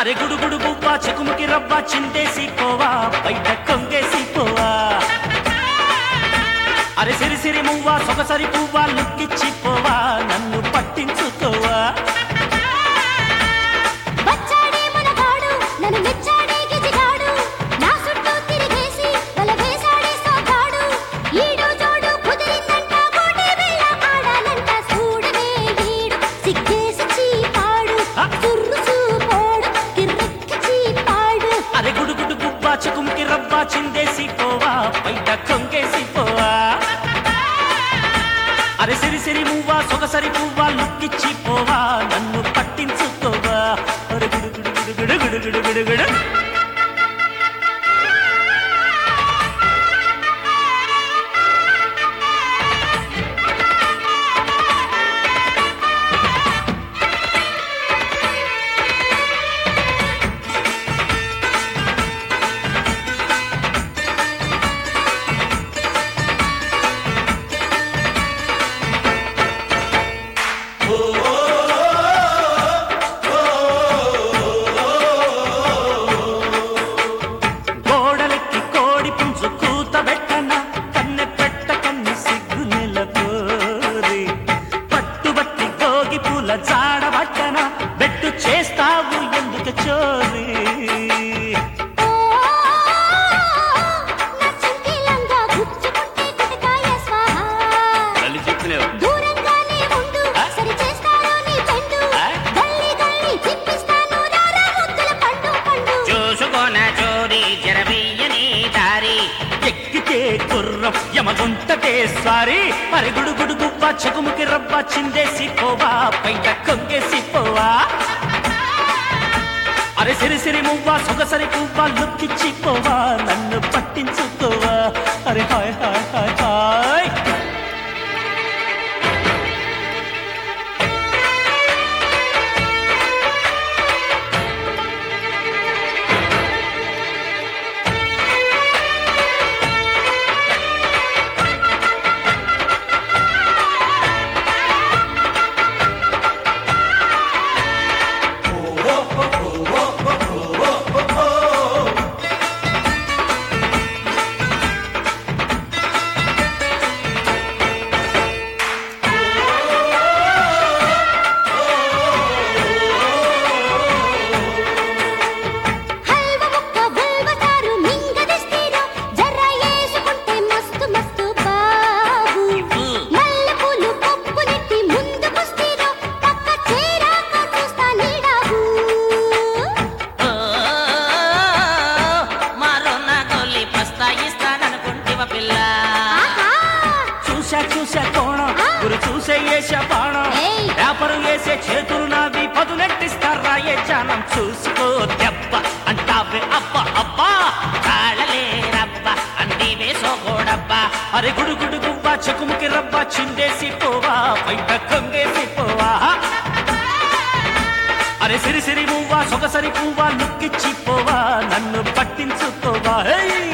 అరే గుడుగుడు గువ్వ చెకుముకి రవ్వ చిందేసి పోవా బయట కొంగేసి పోవా అరే సిరి సిరి మువ్వ సొగసరి పువ్వ లుక్కిచ్చి పోవా నన్ను పట్టించుకోవా వచ్చాడే మనగాడు నన్ను మెచ్చాడే గిజిగాడు నా చుట్టూ తిరిగేసి వల వేసాడే సోగాడు ఈడు జోడు కుదిరిందంట కోటి వెళ్ళ ఆడాలంట చూడవే ఈడు సిగ్గేసి చీపాడు తుర్రు చూపాడు కిర్రెక్కి చీపాడు అరే గుడుగుడు గువ్వ చెకుముకి రవ్వ చిందేసి పోవా బయట కొంగేసి పోవా అరే సిరి సిరి మువ్వ సొగసరి పువ్వ లుక్కిచ్చి పోవా నన్ను పట్టించుకోవా అరే గుడుగుడు గుడుగుడు గుడుగుడు గుడుగుడు గోడలెక్కి కోడి పుంజు కూత పెట్టన కన్నె పెట్ట కన్ని సిగ్గు నెలకోరి పట్టుబట్టి గోగి పూల జాడ పట్టన బెట్టు చేస్తావు ఎందుకు చోరీ ఓ నా చింకిలంగా గుచ్చుకుంటే కుటకాయ స్వాహా దూరంగానే ఉండు ఆ? సరి చేస్తాను నీ చెండు ఆ? గల్లీ గల్లీ తిప్పిస్తాను రారా ముద్దుల పండు పండు చూసుకోన చోరీ జరవీయని దారి ఎక్కితే గుర్రం యమగుంటతే సారి మరి గుడుగుడు గువ్వ చెకుముకి రవ్వ చిందేసి పోవా బయట కొంగేసి పోవా అరే సిరి సిరి మువ్వ సొగసరి పువ్వ లుక్కిచ్చి పోవా నన్ను పట్టించుకోవా అరే హాయ్ హాయ్ హాయ్ హాయ్ హల్వ ముక్క బుల్వతారు మింగదిస్తీరో జర్ర యేసుకుంటే మస్తు మస్తు బాబు మల్లె పూలు పప్పు నెట్టి ముందుకొస్తీరో పక్క చేరాక చూస్తా నీడాబు మరొన్న గొల్లి పస్తా ఇస్తాననుకుంటివ పిల్ల ఆహా చూసా చూసా కోణం గురు చూసే వేసే బాణం ఏయ్. వ్యాపారం వేసే చేతులు నావి పదునెట్టిస్తారా ఏ జానం చూసుకో దెబ్బ అంటావే అబ్బా అబ్బా తాళలే రబ్బ అందివే సోకోడబ్బా అరే గుడు గుడు గువ్వ చెకుముకి రవ్వ చిందేసి పోవా బయట కొంగేసి పోవా అరే సిరి సిరి పువ్వ సొగసరి పువ్వ లుక్కిచ్చి పోవా నన్ను పట్టించుకోవా హే